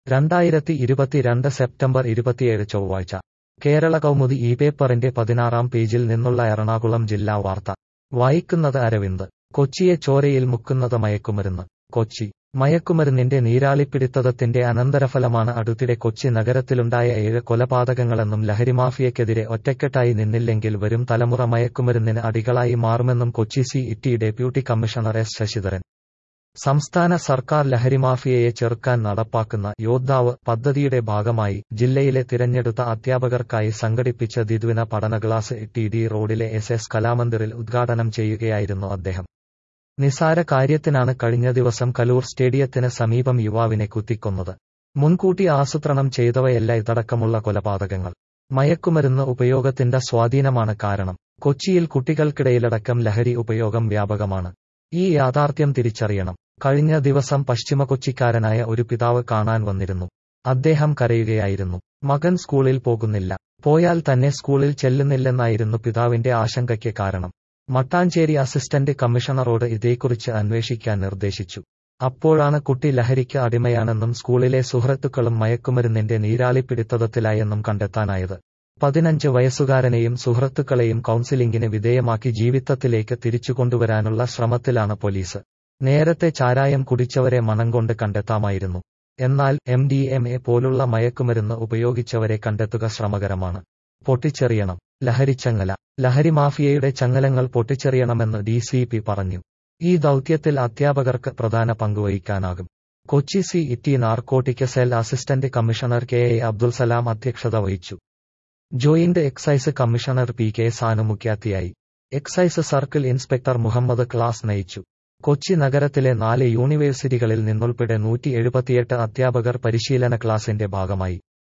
രണ്ടായിരത്തി ഇരുപത്തിരണ്ട് സെപ്റ്റംബർ ഇരുപത്തിയേഴ് ചൊവ്വാഴ്ച കേരള കൗമുദി ഈ പേപ്പറിന്റെ പതിനാറാം പേജിൽ നിന്നുള്ള എറണാകുളം ജില്ലാ വാർത്ത വായിക്കുന്നത് അരവിന്ദ് കൊച്ചിയെ ചോരയിൽ മുക്കുന്നത് മയക്കുമരുന്ന് കൊച്ചി മയക്കുമരുന്നിന്റെ നീരാളിപ്പിടുത്തത്തിന്റെ അനന്തരഫലമാണ് അടുത്തിടെ കൊച്ചി നഗരത്തിലുണ്ടായ ഏഴ് കൊലപാതകങ്ങളെന്നും ലഹരിമാഫിയക്കെതിരെ ഒറ്റക്കെട്ടായി നിന്നില്ലെങ്കിൽ വരും തലമുറ മയക്കുമരുന്നിന് അടികളായി മാറുമെന്നും Kochi city deputy commissioner S Sasidharan സംസ്ഥാന സർക്കാർ ലഹരിമാഫിയയെ ചെറുക്കാൻ നടപ്പാക്കുന്ന യോദ്ധാവ് പദ്ധതിയുടെ ഭാഗമായി ജില്ലയിലെ തിരഞ്ഞെടുത്ത അധ്യാപകർക്കായി സംഘടിപ്പിച്ച ദ്വിദിന പഠന ക്ലാസ് ടി ഡി റോഡിലെ എസ് എസ് കലാമന്ദിറിൽ ഉദ്ഘാടനം ചെയ്യുകയായിരുന്നു അദ്ദേഹം നിസാര കാര്യത്തിനാണ് കഴിഞ്ഞ ദിവസം കലൂർ സ്റ്റേഡിയത്തിന് സമീപം യുവാവിനെ കുത്തിക്കൊന്നത് മുൻകൂട്ടി ആസൂത്രണം ചെയ്തവയല്ല ഇതടക്കമുള്ള കൊലപാതകങ്ങൾ മയക്കുമരുന്ന് ഉപയോഗത്തിന്റെ സ്വാധീനമാണ് കാരണം കൊച്ചിയിൽ കുട്ടികൾക്കിടയിലടക്കം ലഹരി ഉപയോഗം വ്യാപകമാണ് ഈ യാഥാർത്ഥ്യം തിരിച്ചറിയണം കഴിഞ്ഞ ദിവസം പശ്ചിമ കൊച്ചിക്കാരനായ ഒരു പിതാവ് കാണാൻ വന്നിരുന്നു അദ്ദേഹം കരയുകയായിരുന്നു മകൻ സ്കൂളിൽ പോകുന്നില്ല പോയാൽ തന്നെ സ്കൂളിൽ ചെല്ലുന്നില്ലെന്നായിരുന്നു പിതാവിന്റെ ആശങ്കയ്ക്ക് കാരണം മട്ടാഞ്ചേരി അസിസ്റ്റന്റ് കമ്മീഷണറോട് ഇതേക്കുറിച്ച് അന്വേഷിക്കാൻ നിർദ്ദേശിച്ചു അപ്പോഴാണ് കുട്ടി ലഹരിക്ക് അടിമയാണെന്നും സ്കൂളിലെ സുഹൃത്തുക്കളും മയക്കുമരുന്നിന്റെ നീരാളിപ്പിടുത്തത്തിലായെന്നും കണ്ടെത്താനായത് പതിനഞ്ച് വയസ്സുകാരനെയും സുഹൃത്തുക്കളെയും കൌൺസിലിംഗിന് വിധേയമാക്കി ജീവിതത്തിലേക്ക് തിരിച്ചുകൊണ്ടുവരാനുള്ള ശ്രമത്തിലാണ് പോലീസ് നേരത്തെ ചാരായം കുടിച്ചവരെ മണം കൊണ്ട് കണ്ടെത്താമായിരുന്നു എന്നാൽ എം ഡി എം എ പോലുള്ള മയക്കുമരുന്ന് ഉപയോഗിച്ചവരെ കണ്ടെത്തുക ശ്രമകരമാണ് പൊട്ടിച്ചെറിയണം ലഹരിച്ചങ്ങല ലഹരി മാഫിയയുടെ ചങ്ങലങ്ങൾ പൊട്ടിച്ചെറിയണമെന്ന് ഡി സി പി പറഞ്ഞു ഈ ദൌത്യത്തിൽ അധ്യാപകർക്ക് പ്രധാന പങ്കുവഹിക്കാനാകും Kochi city narcotic cell assistant commissioner K A Abdul Salam അധ്യക്ഷത വഹിച്ചു joint excise commissioner P K Sanu മുഖ്യാതിയായി excise circle inspector Muhammad class നയിച്ചു കൊച്ചി നഗരത്തിലെ നാല് യൂണിവേഴ്സിറ്റികളിൽ നിന്നുൾപ്പെടെ നൂറ്റി എഴുപത്തിയെട്ട് അധ്യാപകർ പരിശീലന ക്ലാസിന്റെ ഭാഗമായി